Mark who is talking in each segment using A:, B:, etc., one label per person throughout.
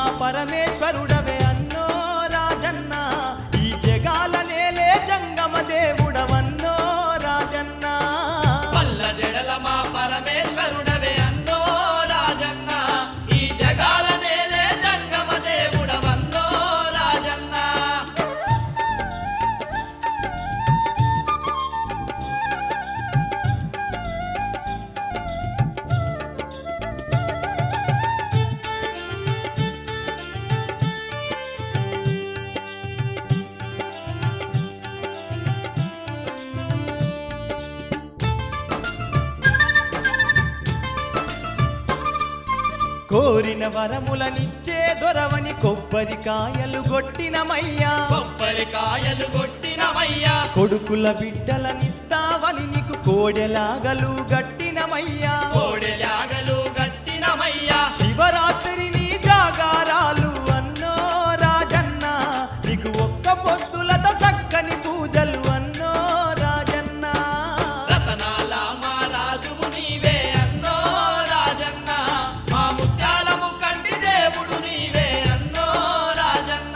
A: మా పరమేశ్వరుడవే అన్నో రాజన్న ఈ జగాల నేలే జంగమ దేవుడవన్నో రాజన్న
B: పల్ల జడల మా పరమేశ్వరుడవే అన్నో రాజన్న ఈ జగాల నేలే జంగమ దేవుడవన్నో రాజన్న
A: కోరిన వరములనిచ్చే దొరవని కొబ్బరికాయలు కొట్టినమయ్యా
B: కొబ్బరికాయలు కొట్టినమయ్యా
A: కొడుకుల బిడ్డలనిస్తావని నీకు కోడెలాగలు గట్టినమయ్యా
B: కోడెలాగలు గట్టినమయ్యా
A: శివరాత్రి నీ జాగారాలు అన్నో రాజన్న నీకు ఒక్క పొద్దులతో చక్కని పూజలు అన్నో రాజన్న
B: రతనాల మా రాజువు నీవే అన్నో రాజన్న మా ముత్యాలము కంటి దేవుడు నీవే అన్నో రాజన్న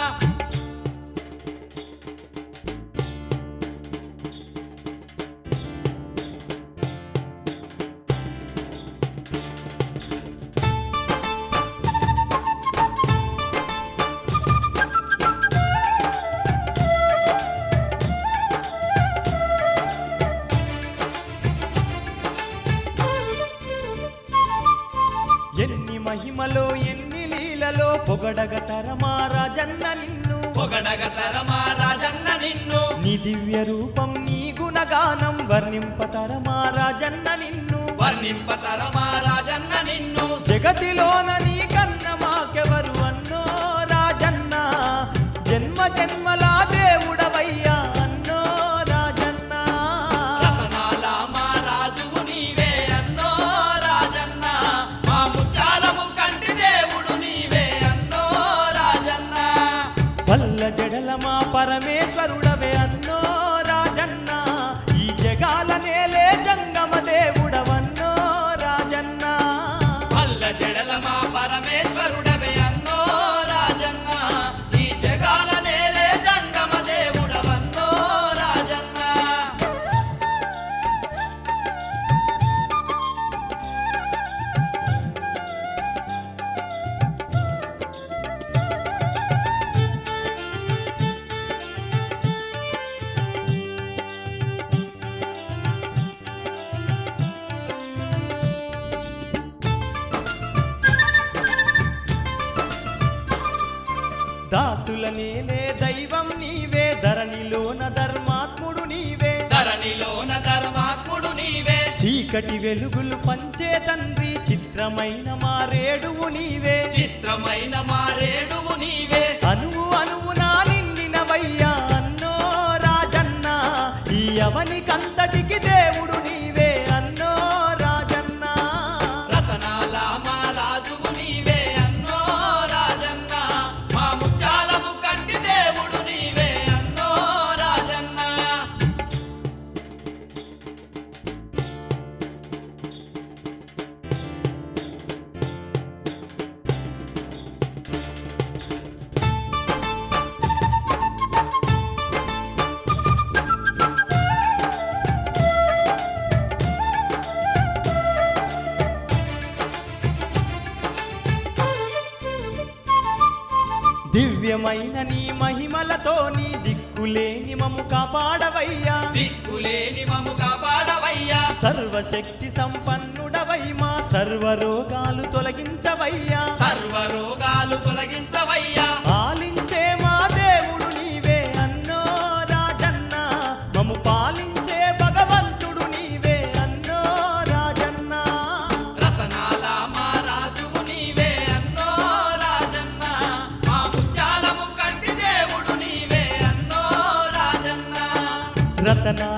A: ఎన్ని మహిమలో ఎన్ని లీలలో పొగడగ తరమా రాజన్న నిన్ను
B: పొగడగ తరమా రాజన్న నిన్ను
A: నీ దివ్య రూపం నీ గుణగానం వర్ణింపతరమా రాజన్న నిన్ను
B: వర్ణింపతరమా రాజన్న నిన్ను
A: జగతిలోన నీ కన్న మాకెవరు అన్నో రాజన్న జన్మ జన్మల దేవుడవయ్యా అన్నో రాజన్న
B: రతనాల మా రాజువు నీవే అన్నో రాజన్న మా ముత్యాలము కంటి దేవుడు నీవే అన్నో రాజన్న
A: పల్ల జడల మా పరమేశ్వరుడవే అన్నో రాజన్న ఈ జగాల నేలే జంగమ దేవుడవన్నో రాజన్న
B: పల్ల జడల మా పరమేశ్వరుడవే అన్నో రాజన్న ఈ జగాల నేలే జంగమ దేవుడవన్నో రాజన్న
A: దాసుల నేలే దైవం నీవే ధరణిలోన ధర్మాత్ముడు నీవే
B: ధరణిలోన ధర్మాత్ముడు నీవే
A: చీకటి వెలుగులు పంచే తండ్రి చిత్రమైన మారేడువు నీవే
B: చిత్రమైన మారేడువు నీవే
A: అనువు అనువునా నిండినవయ్యా అన్నో రాజన్న ఈ అవనికంతటికి దేవుడు నీవే అన్నో రాజన్న
B: రతనాల మా రాజువు నీవే అన్నో రాజన్న మా ముత్యాలము కంటి దేవుడు నీవే అన్నో రాజన్న
A: దివ్యమైన నీ మహిమలతో నీ దిక్కులేని మము కాపాడవయ్యా
B: దిక్కులేని మము కాపాడవయ్యా
A: సర్వశక్తి సంపన్నుడవై మా సర్వరోగాలు తొలగించవయ్యా
B: సర్వ రోగాలు తొలగించవయ్యా
A: పాలించే మా దేవుడు నీవే అన్నో రాజన్న మము పాలించే భగవంతుడు నీవే అన్నో రాజన్న
B: రతనాల మా రాజువు నీవే అన్నో రాజన్న మా ముత్యాలము కంటి దేవుడు నీవే అన్నో రాజన్న
A: రతనా